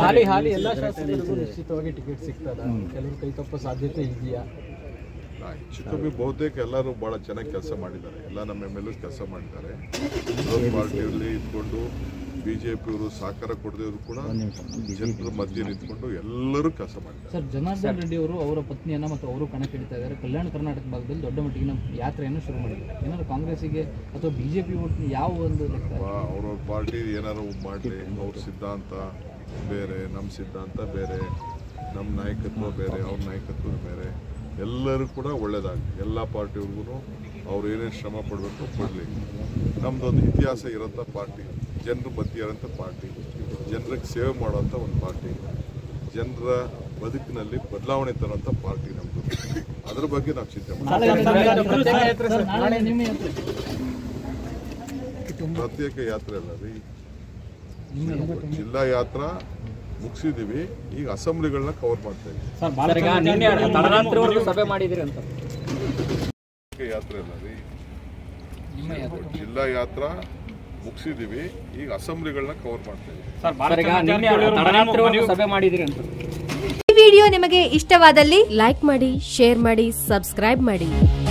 ಹಾಲಿ ಹಾಲಿ ಎಲ್ಲ ಶಾಸಕರಿಗೂ ನಿಶ್ಚಿತವಾಗಿ ಟಿಕೆಟ್ ಸಿಗ್ತದ ಕೆಲವರು ಕೈ ತಪ್ಪೋ ಸಾಧ್ಯತೆ ಇದೆಯಾ ಹೆಚ್ಚು ಕಮ್ಮಿ ಬಹುತೇಕ ಎಲ್ಲರೂ ಬಹಳ ಚೆನ್ನಾಗಿ ಕೆಲಸ ಮಾಡಿದ್ದಾರೆ ಎಲ್ಲ ನಮ್ಮ ಎಮ್ ಎಲ್ ಕೆಲಸ ಮಾಡಿದ್ದಾರೆ ವಿರೋಧ ಪಾರ್ಟಿಯಲ್ಲಿ ಇದ್ಕೊಂಡು ಬಿಜೆಪಿಯವರು ಸಹಕಾರ ಕೊಡದವರು ಕೂಡ ಜನರ ಮಧ್ಯೆ ನಿಂತ್ಕೊಂಡು ಎಲ್ಲರೂ ಕೆಲಸ ಮಾಡಿದ್ದಾರೆ ಸರ್ ಜನಾರ್ದನ್ ರೆಡ್ಡಿ ಅವರು ಅವರ ಪತ್ನಿಯನ್ನ ಮತ್ತು ಅವರು ಕಣಕ್ಕಿಳಿತಾ ಇದ್ದಾರೆ ಕಲ್ಯಾಣ ಕರ್ನಾಟಕ ಭಾಗದಲ್ಲಿ ದೊಡ್ಡ ಮಟ್ಟಿಗಿನ ಯಾತ್ರೆಯನ್ನು ಶುರು ಮಾಡಿದ್ದಾರೆ ಏನಾದ್ರು ಕಾಂಗ್ರೆಸ್ಸಿಗೆ ಅಥವಾ ಬಿಜೆಪಿ ಒಟ್ಟು ಯಾವ ಒಂದು ಲೆಕ್ಕ ಅವ್ರವ್ರ ಪಾರ್ಟಿ ಏನಾರು ಮಾಡಲಿ ಅವ್ರ ಸಿದ್ಧಾಂತ ಬೇರೆ ನಮ್ಮ ಸಿದ್ಧಾಂತ ಬೇರೆ ನಮ್ಮ ನಾಯಕತ್ವ ಬೇರೆ ಅವ್ರ ನಾಯಕತ್ವ ಬೇರೆ ಎಲ್ಲರೂ ಕೂಡ ಒಳ್ಳೇದಾಗಲಿ ಎಲ್ಲ ಪಾರ್ಟಿಯವ್ರಿಗೂ ಅವ್ರು ಏನೇನು ಶ್ರಮ ಪಡಬೇಕು ಪಡಲಿ ನಮ್ಮದೊಂದು ಇತಿಹಾಸ ಇರೋಂಥ ಪಾರ್ಟಿ ಜನರ ಮಧ್ಯೆ ಇರೋಂಥ ಪಾರ್ಟಿ ಜನರಿಗೆ ಸೇವೆ ಮಾಡೋಂಥ ಒಂದು ಪಾರ್ಟಿ ಜನರ ಬದುಕಿನಲ್ಲಿ ಬದಲಾವಣೆ ತರೋಂಥ ಪಾರ್ಟಿ ನಮ್ಮದು ಅದ್ರ ಬಗ್ಗೆ ನಾವು ಚಿಂತೆ ಮಾಡ್ತೀವಿ ಸರ್, ನಾಳೆ ನಿಮ್ಮ ಯಾತ್ರೆ ಪ್ರತ್ಯೇಕ ಯಾತ್ರೆ ಅಲ್ಲ ರೀ ಜಿಲ್ಲಾ ಯಾತ್ರಾ ಮುಗಿಸಿದೀವಿ ಈಗ ಅಸೆಂಬ್ಲಿಗಳನ್ನ ಕವರ್ ಮಾಡ್ತಾ ಇದ್ದೀವಿ ಸರ್ ಈಗ ನಿನ್ನೆ ತಡರಾತ್ರಿವರೆಗೂ ಸಭೆ ಮಾಡಿದಿರಿ ಅಂತ ಪ್ರತ್ಯೇಕ ಯಾತ್ರೆ ಅಲ್ಲ ರೀ ಜಿಲ್ಲಾ ಯಾತ್ರಾ ಮುಗಿಸಿದೀವಿ ಈಗ ಅಸೆಂಬ್ಲಿಗಳನ್ನ ಕವರ್ ಮಾಡ್ತಾ ಇದ್ದೀವಿ ಸರ್ ಈಗ ನಿನ್ನೆ ತಡರಾತ್ರಿವರೆಗೂ ಸಭೆ ಮಾಡಿದಿರಿ ಅಂತ ಈ ವಿಡಿಯೋ ನಿಮಗೆ ಇಷ್ಟವಾದಲ್ಲಿ ಲೈಕ್ ಮಾಡಿ ಶೇರ್ ಮಾಡಿ ಸಬ್ಸ್ಕ್ರೈಬ್ ಮಾಡಿ